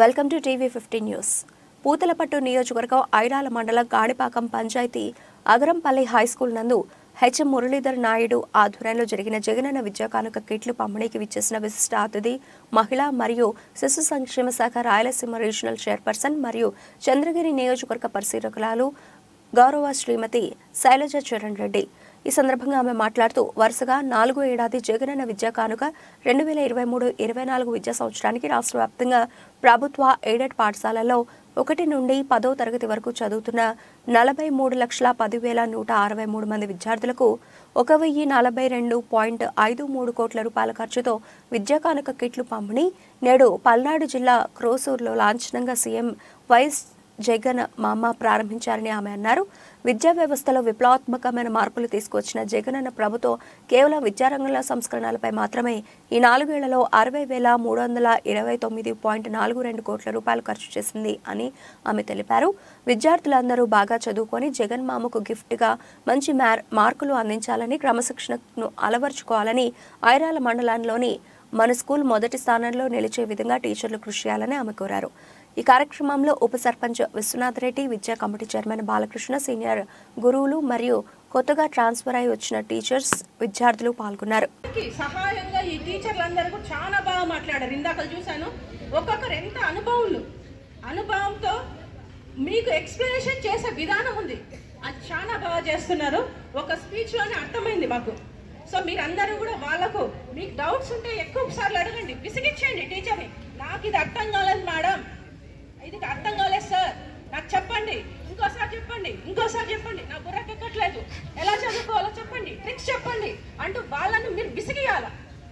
welcome to TV fifteen news Puthalapattu నియోజకవర్గం ఐరాల మండలం Gadipakam panchayat Agarampalli high school నందు హెచ్ఎం మురళీధర్ నాయుడు ఆధ్వర్యంలో జరిగిన జగనన్న విద్యా కానుక కిట్లు పంపిణీకి విచ్చేసిన విశిష్ట అతిథి మహిళా మరియు శిశు సంక్షేమ శాఖ రాయలసీమ రీజనల్ చైర్పర్సన్ మరియు చంద్రగిరి నియోజకవర్గ పరిశీలకురాలు గౌరవ శ్రీమతి శైలజ చరణ్ రెడ్డి ఈ సందర్భంగా ఆమె మాట్లాడుతూ వరుసగా నాలుగో ఏడాది జగనన్న విద్యా కానుక రెండు వేల ఇరవై మూడు ఇరవై నాలుగు విద్యా సంవత్సరానికి రాష్ట్ర వ్యాప్తంగా ప్రభుత్వ ఎయిడెడ్ పాఠశాలల్లో ఒకటి నుండి పదో తరగతి వరకు చదువుతున్న నలభై మూడు లక్షల పదివేల నూట అరవై మూడు మంది విద్యార్థులకు ఒక వెయ్యి నలభై రెండు పాయింట్ ఐదు మూడు కోట్ల రూపాయల ఖర్చుతో విద్యా కానుక కిట్లు పంపిణీ నేడు పల్నాడు జిల్లా క్రోసూరులో లాంఛనంగా సీఎం వైఎస్ జగన్ మామ ప్రారంభించారని ఆమె అన్నారు విద్యా వ్యవస్థలో విప్లవాత్మకమైన మార్పులు తీసుకొచ్చిన జగన్ అన్న ప్రభుత్వం కేవలం విద్యారంగంలో సంస్కరణలపై మాత్రమే ఈ నాలుగేళ్లలో అరవై వేల మూడు వందల ఇరవై తొమ్మిది పాయింట్ నాలుగు రెండు కోట్ల రూపాయలు ఖర్చు చేసింది అని ఆమె తెలిపారు విద్యార్థులందరూ బాగా చదువుకొని జగన్ మామకు గిఫ్ట్గా మంచి మార్ మార్కులు అందించాలని క్రమశిక్షణను అలవర్చుకోవాలని ఐరాల మండలంలోని మన స్కూల్ మొదటి స్థానంలో నిలిచే విధంగా టీచర్లు కృషి చేయాలని ఆమె కోరారు ఈ కార్యక్రమంలో ఉప సర్పంచ్ విశ్వనాథ్ రెడ్డి విద్యా కమిటీ చైర్మన్ బాలకృష్ణ సీనియర్ గురువులు మరియు కొత్తగా ట్రాన్స్ఫర్ అయి వచ్చిన టీచర్స్ విద్యార్థులు పాల్గొన్నారు కి సహాయంగా ఈ టీచర్లు అందరూ కూడా చాలా బాగా మాట్లాడారు ఇందాక చూశాను ఒక్కొక్కరు ఎంత అనుభవులు అనుభవంతో మీకు ఎక్స్ప్లెనేషన్ చేసే విధానం ఉంది అది చాలా బాగా చేస్తున్నారు ఒక స్పీచ్ లోనే అర్థమైంది మాకు సో మీరందరూ కూడా వాళ్ళకు మీకు డౌట్స్ ఉంటే ఎక్కువ సార్లు అడగండి విసిగించండి టీచర్ని నాకు ఇది అర్థం కాలేదు మేడం ఇది అర్థం కాలేదు సార్ నాకు చెప్పండి ఇంకోసారి చెప్పండి ఇంకోసారి చెప్పండి నా బుర్రకి ఎక్కట్లేదు ఎలా చదువుకోవాలో చెప్పండి ట్రిక్స్ చెప్పండి అంటూ వాళ్ళను మీరు విసిగియాల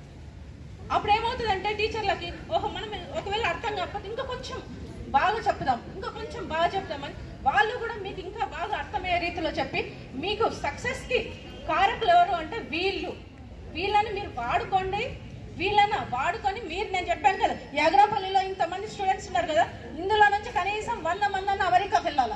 అప్పుడు ఏమవుతుందంటే టీచర్లకి ఓహో మనం ఒకవేళ అర్థం కాకపోతే ఇంకా కొంచెం బాగా చెప్దాం ఇంకా కొంచెం బాగా చెప్దామని వాళ్ళు కూడా మీకు ఇంకా బాగా అర్థమయ్యే రీతిలో చెప్పి మీకు సక్సెస్ కి కారకులు ఎవరు అంటే వీళ్ళు వీళ్ళని మీరు వాడుకోండి వీళ్ళని వాడుకొని మీరు నేను చెప్పాను కదా యాగ్రాపల్లిలో ఇంతమంది స్టూడెంట్స్ ఉన్నారు కదా ఇందులో నుంచి కనీసం వంద మంది అన్న అమెరికాకి వెళ్ళాలా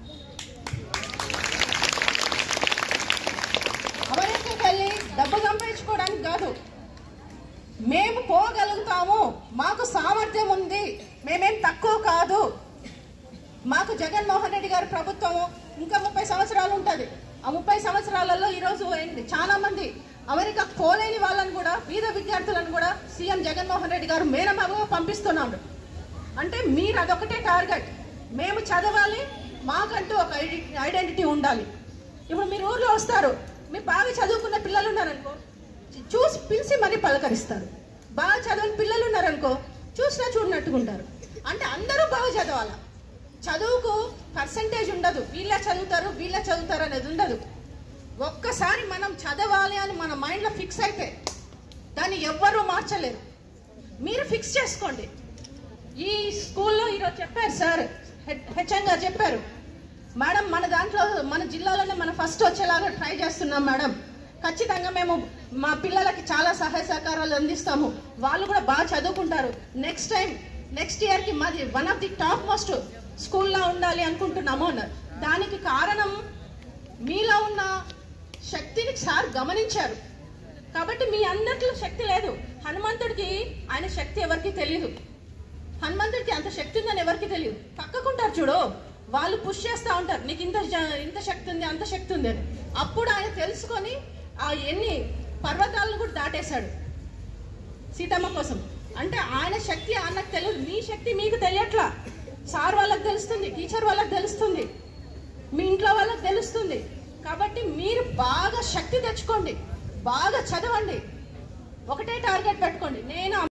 అమెరికాకి వెళ్ళి డబ్బు సంపాదించుకోవడానికి కాదు మేము పోగలుగుతాము మాకు సామర్థ్యం ఉంది మేమేం తక్కువ కాదు మాకు జగన్మోహన్ రెడ్డి గారి ప్రభుత్వము ఇంకా ముప్పై సంవత్సరాలు ఉంటుంది ఆ ముప్పై సంవత్సరాలలో ఈరోజు ఏంటి చాలా మంది అమెరికా పోలేని వాళ్ళని కూడా పేద విద్యార్థులను కూడా సీఎం జగన్మోహన్ రెడ్డి గారు మేనమాగగా పంపిస్తున్నాడు అంటే మీరు అదొకటే టార్గెట్ మేము చదవాలి మాకంటూ ఒక ఐడి- ఐడెంటిటీ ఉండాలి ఇప్పుడు మీరు ఊర్లో వస్తారు మీరు బాగా చదువుకున్న పిల్లలు ఉన్నారనుకో చూ- చూసి పిలిచి మరీ పలకరిస్తారు బాగా చదివిన పిల్లలు ఉన్నారనుకో చూసినా చూడనట్టుగా ఉంటారు అంటే అందరూ బాగా చదవాలి చదువుకు పర్సంటేజ్ ఉండదు వీళ్ళ చదువుతారు వీళ్ళ చదువుతారు అనేది ఉండదు ఒక్కసారి మనం చదవాలి అని మన మైండ్లో ఫిక్స్ అయితే దాన్ని ఎవ్వరూ మార్చలేరు మీరు ఫిక్స్ చేసుకోండి ఈ స్కూల్లో ఈరోజు చెప్పారు సార్ హెచ్ఎం గారు చెప్పారు మేడం మన దాంట్లో మన జిల్లాలోనే మనం ఫస్ట్ వచ్చేలాగా ట్రై చేస్తున్నాం మేడం ఖచ్చితంగా మేము మా పిల్లలకి చాలా సహాయ సహకారాలు అందిస్తాము వాళ్ళు కూడా బాగా చదువుకుంటారు నెక్స్ట్ టైం నెక్స్ట్ ఇయర్కి మాది one of the top most స్కూల్లో ఉండాలి అనుకుంటున్నాము అన్నారు దానికి కారణం మీలో ఉన్న శక్తిని సార్ గమనించారు కాబట్టి మీ అందరిలో శక్తి లేదు హనుమంతుడికి ఆయన శక్తి ఎవరికి తెలియదు హనుమంతుడికి అంత శక్తి ఉందని ఎవరికి తెలియదు పక్కకుంటారు చూడు వాళ్ళు పుష్ చేస్తూ ఉంటారు నీకు ఇంత జ- ఇంత శక్తి ఉంది అంత శక్తి ఉంది అని అప్పుడు ఆయన తెలుసుకొని ఆ ఎన్ని పర్వతాలను కూడా దాటేశాడు సీతమ్మ కోసం అంటే ఆయన శక్తి ఆయనకు తెలియదు మీ శక్తి మీకు తెలియట్లా సార్ వాళ్ళకి తెలుస్తుంది టీచర్ వాళ్ళకి తెలుస్తుంది మీ ఇంట్లో వాళ్ళకి తెలుస్తుంది కాబట్టి మీరు బాగా శక్తి తెచ్చుకోండి బాగా చదవండి ఒకటే టార్గెట్ పెట్టుకోండి నేను